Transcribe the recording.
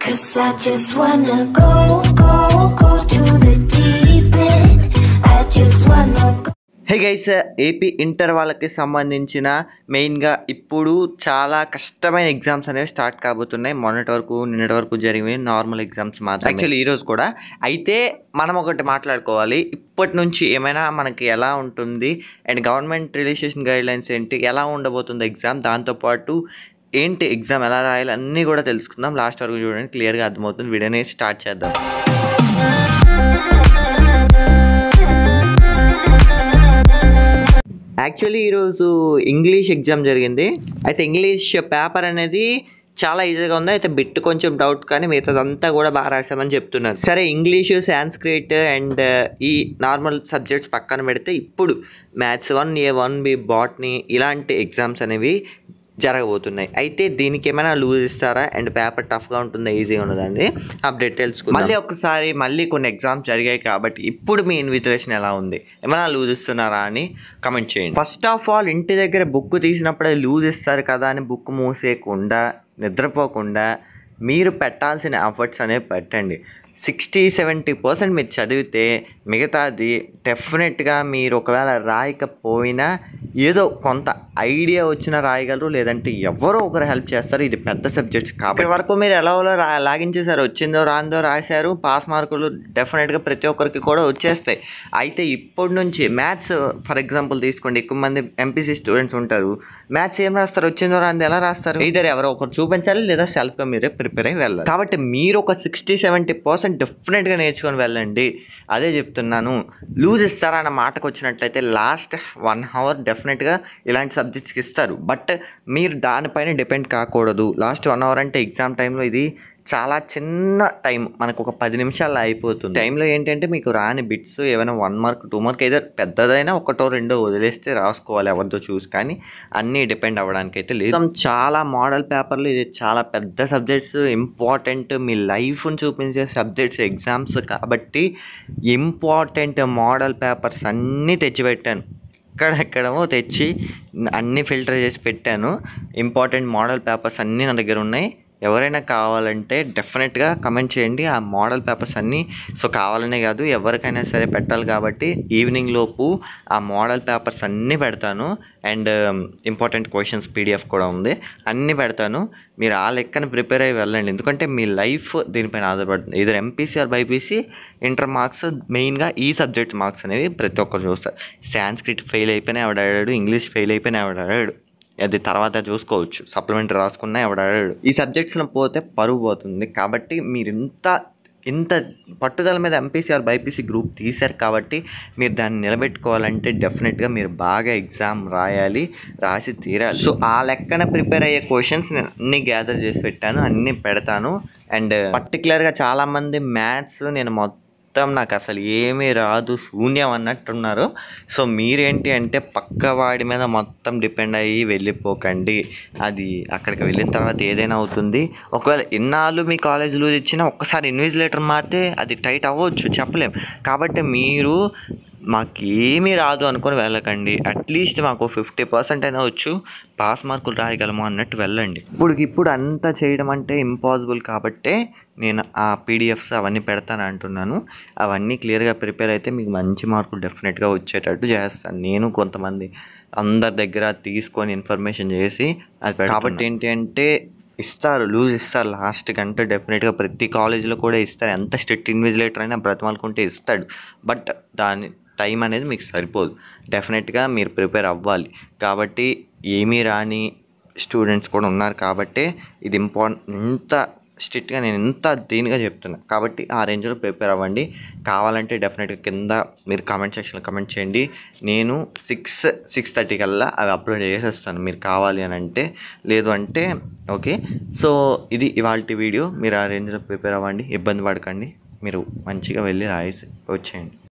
Cause I just wanna go, go, go to the deep end. I just wanna go. Hey guys AP inter వాళ్ళకి సంబంధించిన మెయిన్గా ఇప్పుడు చాలా కష్టమైన exams అనేవి స్టార్ట్ కాబోతున్నాయి మొన్నటి వరకు నిన్నటి వరకు జరిగిన నార్మల్ ఎగ్జామ్స్ మాత్రం యాక్చువల్లీ ఈరోజు కూడా అయితే మనం ఒకటి మాట్లాడుకోవాలి ఇప్పటి నుంచి ఏమైనా మనకి ఎలా ఉంటుంది and government registration guidelines ఏంటి ఎలా ఉండబోతుంది ఎగ్జామ్ దాంతోపాటు ఏంటి ఎగ్జామ్ ఎలా రాయాలి అన్నీ కూడా తెలుసుకుందాం లాస్ట్ వరకు చూడండి క్లియర్గా అర్థమవుతుంది వీడియోని స్టార్ట్ చేద్దాం యాక్చువల్లీ ఈరోజు ఇంగ్లీష్ ఎగ్జామ్ జరిగింది అయితే ఇంగ్లీష్ పేపర్ అనేది చాలా ఈజీగా ఉంది అయితే బిట్ కొంచెం డౌట్ కానీ మిగతాదంతా కూడా బాగా రాసామని చెప్తున్నారు సరే ఇంగ్లీషు సాంస్క్రిట్ అండ్ ఈ నార్మల్ సబ్జెక్ట్స్ పక్కన పెడితే ఇప్పుడు maths one A one B botany ఇలాంటి ఎగ్జామ్స్ అనేవి జరగబోతున్నాయి అయితే దీనికి ఏమైనా లూజ్ ఇస్తారా అండ్ పేపర్ టఫ్గా ఉంటుందా ఈజీగా ఉన్నదండి అప్డేట్ తెలుసుకుందాం మళ్ళీ ఒకసారి మళ్ళీ కొన్ని ఎగ్జామ్స్ జరిగాయి కాబట్టి ఇప్పుడు మీ ఇన్విజిలేషన్ ఎలా ఉంది ఏమైనా లూజ్ ఇస్తున్నారా అని కమెంట్ చేయండి ఫస్ట్ ఆఫ్ ఆల్ ఇంటి దగ్గర బుక్ తీసినప్పుడే లూజ్ ఇస్తారు కదా అని బుక్ మూసేయకుండా నిద్రపోకుండా మీరు పెట్టాల్సిన ఎఫర్ట్స్ అనేవి పెట్టండి సిక్స్టీ సెవెంటీ పర్సెంట్ మీరు చదివితే మిగతాది డెఫినెట్గా మీరు ఒకవేళ రాయకపోయినా ఏదో కొంత ఐడియా వచ్చినా రాయగలరు లేదంటే ఎవరో ఒకరు హెల్ప్ చేస్తారు ఇది పెద్ద సబ్జెక్ట్స్ కాబట్టి వరకు మీరు ఎలా రా లాగించేసారు వచ్చిందో రాందో రాశారు పాస్ మార్కులు డెఫినెట్గా ప్రతి ఒక్కరికి కూడా వచ్చేస్తాయి అయితే ఇప్పటి నుంచి మ్యాథ్స్ ఫర్ ఎగ్జాంపుల్ తీసుకోండి ఎక్కువ మంది ఎంపీసీ స్టూడెంట్స్ ఉంటారు మ్యాథ్స్ ఏం రాస్తారు వచ్చిందో రాందో ఎలా రాస్తారు ఇద్దరు ఎవరో ఒకరు చూపించాలి లేదా సెల్ఫ్గా మీరే ప్రిపేర్ అయ్యి వెళ్ళాలి కాబట్టి మీరు ఒక సిక్స్టీ సెవెంటీ పర్సెంట్ డెఫినెట్గా నేర్చుకొని వెళ్ళండి అదే చెప్తున్నాను లూజ్ ఇస్తారా అన్న మాటకు వచ్చినట్లయితే లాస్ట్ వన్ అవర్ డెఫినెట్గా ఇలాంటి సబ్జెక్ట్స్కి ఇస్తారు బట్ మీరు దానిపైన డిపెండ్ కాకూడదు లాస్ట్ వన్ అవర్ అంటే ఎగ్జామ్ టైంలో ఇది చాలా చిన్న టైం మనకు ఒక పది నిమిషాల్లో అయిపోతుంది టైంలో ఏంటంటే మీకు రాని బిట్స్ ఏమైనా వన్ మార్క్ టూ మార్క్ ఏదో పెద్దదైనా ఒకటో రెండో వదిలేస్తే రాసుకోవాలి ఎవరితో చూసి కానీ అన్నీ డిపెండ్ అవ్వడానికి అయితే లేదు మొత్తం చాలా మోడల్ పేపర్లు ఇది చాలా పెద్ద సబ్జెక్ట్స్ ఇంపార్టెంట్ మీ లైఫ్ని చూపించే సబ్జెక్ట్స్ ఎగ్జామ్స్ కాబట్టి ఇంపార్టెంట్ మోడల్ పేపర్స్ అన్నీ తెచ్చిపెట్టాను ఎక్కడెక్కడమో తెచ్చి అన్నీ ఫిల్టర్ చేసి పెట్టాను ఇంపార్టెంట్ మోడల్ పేపర్స్ అన్నీ నా దగ్గర ఉన్నాయి ఎవరైనా కావాలంటే డెఫినెట్గా కమెంట్ చేయండి ఆ మోడల్ పేపర్స్ అన్నీ సో కావాలనే కాదు ఎవరికైనా సరే పెట్టాలి కాబట్టి ఈవినింగ్ లోపు ఆ మోడల్ పేపర్స్ అన్నీ పెడతాను అండ్ ఇంపార్టెంట్ క్వశ్చన్స్ పీడిఎఫ్ కూడా ఉంది అన్నీ పెడతాను మీరు ఆ లెక్కన ప్రిపేర్ అయ్యి వెళ్ళండి ఎందుకంటే మీ లైఫ్ దీనిపైన ఆధారపడుతుంది ఇద్దరు MPC or BiPC inter marks మెయిన్గా ఈ సబ్జెక్ట్ మార్క్స్ అనేవి ప్రతి ఒక్కరు చూస్తారు సాంస్క్రిట్ ఫెయిల్ అయిపోయినా ఎవడాడాడు ఇంగ్లీష్ ఫెయిల్ అయిపోయినా ఎవడాడాడు అది తర్వాత చూసుకోవచ్చు సప్లిమెంటరీ రాసుకున్నా ఎవడాడాడు ఈ సబ్జెక్ట్స్లో పోతే పరుగు పోతుంది కాబట్టి మీరు ఇంత ఇంత పట్టుదల మీద ఎంపీసీ ఆర్ బైపీసీ గ్రూప్ తీశారు కాబట్టి మీరు దాన్ని నిలబెట్టుకోవాలంటే డెఫినెట్గా మీరు బాగా ఎగ్జామ్ రాయాలి రాసి తీరాలి సో ఆ లెక్కన ప్రిపేర్ అయ్యే క్వశ్చన్స్ నేను అన్ని గ్యాదర్ చేసి పెట్టాను అన్నీ పెడతాను అండ్ పర్టికులర్గా చాలామంది మ్యాథ్స్ నేను మొత్తం మొత్తం నాకు అసలు ఏమీ రాదు శూన్యం అన్నట్టున్నారు సో మీరేంటి అంటే పక్క వాడి మీద మొత్తం డిపెండ్ అయ్యి వెళ్ళిపోకండి అది అక్కడికి వెళ్ళిన తర్వాత ఏదైనా అవుతుంది ఒకవేళ ఇన్నాళ్ళు మీ కాలేజ్ లూజ్ ఇచ్చినా ఒక్కసారి ఇన్విజిలేటర్ మారితే అది టైట్ అవ్వచ్చు చెప్పలేం కాబట్టి మీరు మాకు ఏమీ రాదు అనుకొని వెళ్ళకండి అట్లీస్ట్ మాకు ఫిఫ్టీ పర్సెంట్ అయినా వచ్చు పాస్ మార్కులు రాయగలము అన్నట్టు వెళ్ళండి ఇప్పుడు ఇప్పుడు అంతా చేయడం అంటే ఇంపాసిబుల్ కాబట్టే నేను ఆ పీడిఎఫ్స్ అవన్నీ పెడతాను అంటున్నాను అవన్నీ క్లియర్గా ప్రిపేర్ అయితే మీకు మంచి మార్కులు డెఫినెట్గా వచ్చేటట్టు చేస్తాను నేను కొంతమంది అందరి దగ్గర తీసుకొని ఇన్ఫర్మేషన్ చేసి అది పెడతాను. కాబట్టి ఏంటి అంటే ఇస్తారు లూజ్ ఇస్తారు లాస్ట్ కంటే డెఫినెట్గా ప్రతి కాలేజీలో కూడా ఇస్తారు ఎంత స్ట్రిక్ట్ ఇన్విజిలేటర్ అయినా బ్రతమాలకుంటే ఇస్తాడు బట్ దాని టైం అనేది మీకు సరిపోదు డెఫినెట్గా మీరు ప్రిపేర్ అవ్వాలి కాబట్టి ఏమీ రాని స్టూడెంట్స్ కూడా ఉన్నారు కాబట్టి ఇది ఇంపార్టెంట్ ఇంత స్ట్రిక్ట్గా నేను ఇంత దీనిగా చెప్తున్నా కాబట్టి ఆ రేంజ్లో ప్రిపేర్ అవ్వండి కావాలంటే డెఫినెట్గా కింద మీరు కామెంట్ సెక్షన్లో కమెంట్ చేయండి నేను సిక్స్ సిక్స్ థర్టీ కల్లా అవి అప్లోడ్ చేసేస్తాను మీరు కావాలి అని అంటే లేదు అంటే ఓకే సో ఇది ఇవాళ వీడియో మీరు ఆ రేంజ్లో ప్రిపేర్ అవ్వండి ఇబ్బంది పడకండి మీరు మంచిగా వెళ్ళి రాయేసి వచ్చేయండి